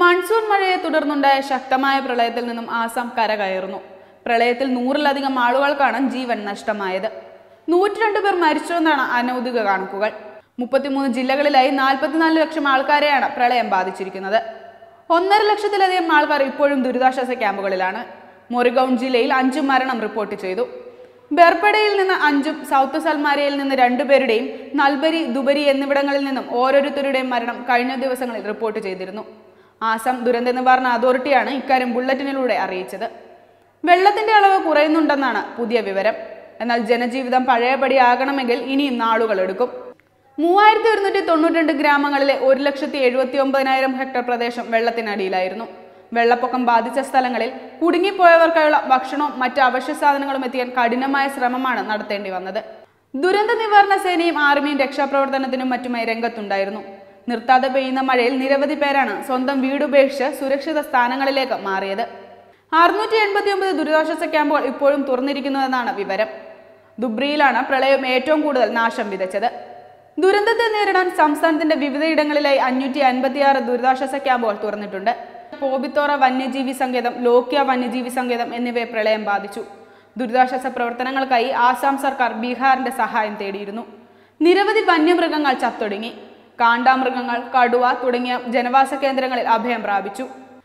monsoon മഴയെ തുടർന്നുണ്ടായ ശക്തമായ പ്രളയത്തിൽ നിന്നും ആസാം കരകയറുന്നു പ്രളയത്തിൽ നൂറിലധികം ആളുകൾക്കാണ് ജീവൻ നഷ്ടമായത് നൂറ്റിരണ്ട് പേർ മരിച്ചുവെന്നാണ് അനൗദ്യോഗിക കണക്കുകൾ മുപ്പത്തിമൂന്ന് ജില്ലകളിലായി നാൽപ്പത്തിനാല് ലക്ഷം ആൾക്കാരെയാണ് പ്രളയം ബാധിച്ചിരിക്കുന്നത് ഒന്നര ലക്ഷത്തിലധികം ആൾക്കാർ ഇപ്പോഴും ദുരിതാശ്വാസ ക്യാമ്പുകളിലാണ് മൊറിഗൌൺ ജില്ലയിൽ അഞ്ച് മരണം റിപ്പോർട്ട് ചെയ്തു ബെർപ്പടയിൽ നിന്ന് അഞ്ചും സൗത്ത് സൽമാരയിൽ നിന്ന് രണ്ടുപേരുടെയും നൽബരി ദുബരി എന്നിവിടങ്ങളിൽ നിന്നും ഓരോരുത്തരുടെയും മരണം കഴിഞ്ഞ ദിവസങ്ങളിൽ റിപ്പോർട്ട് ചെയ്തിരുന്നു ആസാം ദുരന്ത നിവാരണ അതോറിറ്റിയാണ് ഇക്കാര്യം ബുള്ളറ്റിനിലൂടെ അറിയിച്ചത് വെള്ളത്തിന്റെ അളവ് കുറയുന്നുണ്ടെന്നാണ് പുതിയ വിവരം എന്നാൽ ജനജീവിതം പഴയപടിയാകണമെങ്കിൽ ഇനിയും നാളുകൾ എടുക്കും മൂവായിരത്തി ഒരുന്നൂറ്റി തൊണ്ണൂറ്റി ഗ്രാമങ്ങളിലെ ഒരു ലക്ഷത്തി എഴുപത്തി ഒമ്പതിനായിരം ഹെക്ടർ പ്രദേശം വെള്ളത്തിനടിയിലായിരുന്നു വെള്ളപ്പൊക്കം ബാധിച്ച സ്ഥലങ്ങളിൽ കുടുങ്ങിപ്പോയവർക്കായുള്ള ഭക്ഷണവും മറ്റ് അവശ്യ സാധനങ്ങളും എത്തിയാൻ കഠിനമായ ശ്രമമാണ് നടത്തേണ്ടി വന്നത് ദുരന്ത നിവാരണ സേനയും ആർമിയും രക്ഷാപ്രവർത്തനത്തിനും മറ്റുമായി രംഗത്തുണ്ടായിരുന്നു നിർത്താതെ പെയ്യുന്ന മഴയിൽ നിരവധി പേരാണ് സ്വന്തം വീടുപേക്ഷിച്ച് സുരക്ഷിത സ്ഥാനങ്ങളിലേക്ക് മാറിയത് അറുന്നൂറ്റി എൺപത്തി ഒമ്പത് ദുരിതാശ്വാസ ക്യാമ്പുകൾ ഇപ്പോഴും തുറന്നിരിക്കുന്നുവെന്നാണ് വിവരം ദുബ്രിയിലാണ് പ്രളയം ഏറ്റവും കൂടുതൽ നാശം വിതച്ചത് ദുരന്തത്തെ നേരിടാൻ സംസ്ഥാനത്തിന്റെ വിവിധയിടങ്ങളിലായി അഞ്ഞൂറ്റി അൻപത്തിയാറ് ദുരിതാശ്വാസ ക്യാമ്പുകൾ തുറന്നിട്ടുണ്ട് പോബിത്തോറ വന്യജീവി സങ്കേതം ലോക്യ വന്യജീവി സങ്കേതം എന്നിവയെ പ്രളയം ബാധിച്ചു ദുരിതാശ്വാസ പ്രവർത്തനങ്ങൾക്കായി ആസാം സർക്കാർ ബീഹാറിന്റെ സഹായം തേടിയിരുന്നു നിരവധി വന്യമൃഗങ്ങൾ ചത്തൊടുങ്ങി കാണ്ടാമൃഗങ്ങൾ കടുവ തുടങ്ങിയ ജനവാസ കേന്ദ്രങ്ങളിൽ അഭയം പ്രാപിച്ചു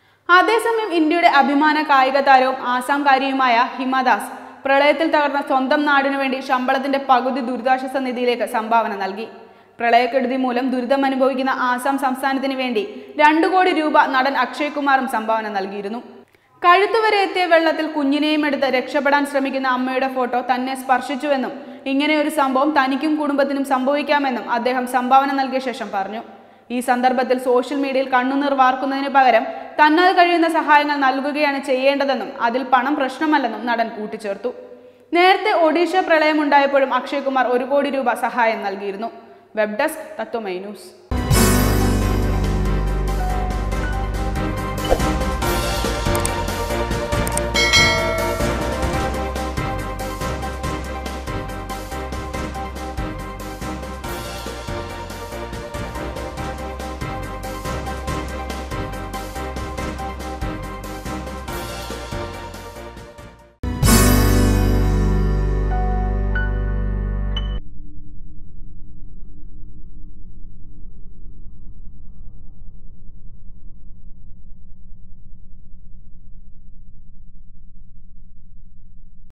അതേസമയം ഇന്ത്യയുടെ അഭിമാന കായിക താരവും ആസാംകാരിയുമായ ഹിമദാസ് പ്രളയത്തിൽ തകർന്ന സ്വന്തം നാടിനു വേണ്ടി ശമ്പളത്തിന്റെ പകുതി ദുരിതാശ്വാസ നിധിയിലേക്ക് സംഭാവന നൽകി പ്രളയക്കെടുതി മൂലം ദുരിതം അനുഭവിക്കുന്ന ആസാം സംസ്ഥാനത്തിന് വേണ്ടി രണ്ടു കോടി രൂപ നടൻ അക്ഷയ് കുമാറും സംഭാവന നൽകിയിരുന്നു കഴുത്തുവരെ എത്തിയ വെള്ളത്തിൽ കുഞ്ഞിനെയും എടുത്ത് രക്ഷപ്പെടാൻ ശ്രമിക്കുന്ന അമ്മയുടെ ഫോട്ടോ തന്നെ സ്പർശിച്ചുവെന്നും ഇങ്ങനെയൊരു സംഭവം തനിക്കും കുടുംബത്തിനും സംഭവിക്കാമെന്നും അദ്ദേഹം സംഭാവന നൽകിയ ശേഷം പറഞ്ഞു ഈ സന്ദർഭത്തിൽ സോഷ്യൽ മീഡിയയിൽ കണ്ണുനീർ വാർക്കുന്നതിന് പകരം തന്നാൽ കഴിയുന്ന സഹായങ്ങൾ നൽകുകയാണ് ചെയ്യേണ്ടതെന്നും അതിൽ പണം പ്രശ്നമല്ലെന്നും നടൻ കൂട്ടിച്ചേർത്തു നേരത്തെ ഒഡീഷ പ്രളയമുണ്ടായപ്പോഴും അക്ഷയ് കുമാർ ഒരു കോടി രൂപ സഹായം നൽകിയിരുന്നു വെബ് ഡെസ്ക് തത്വമൈ ന്യൂസ്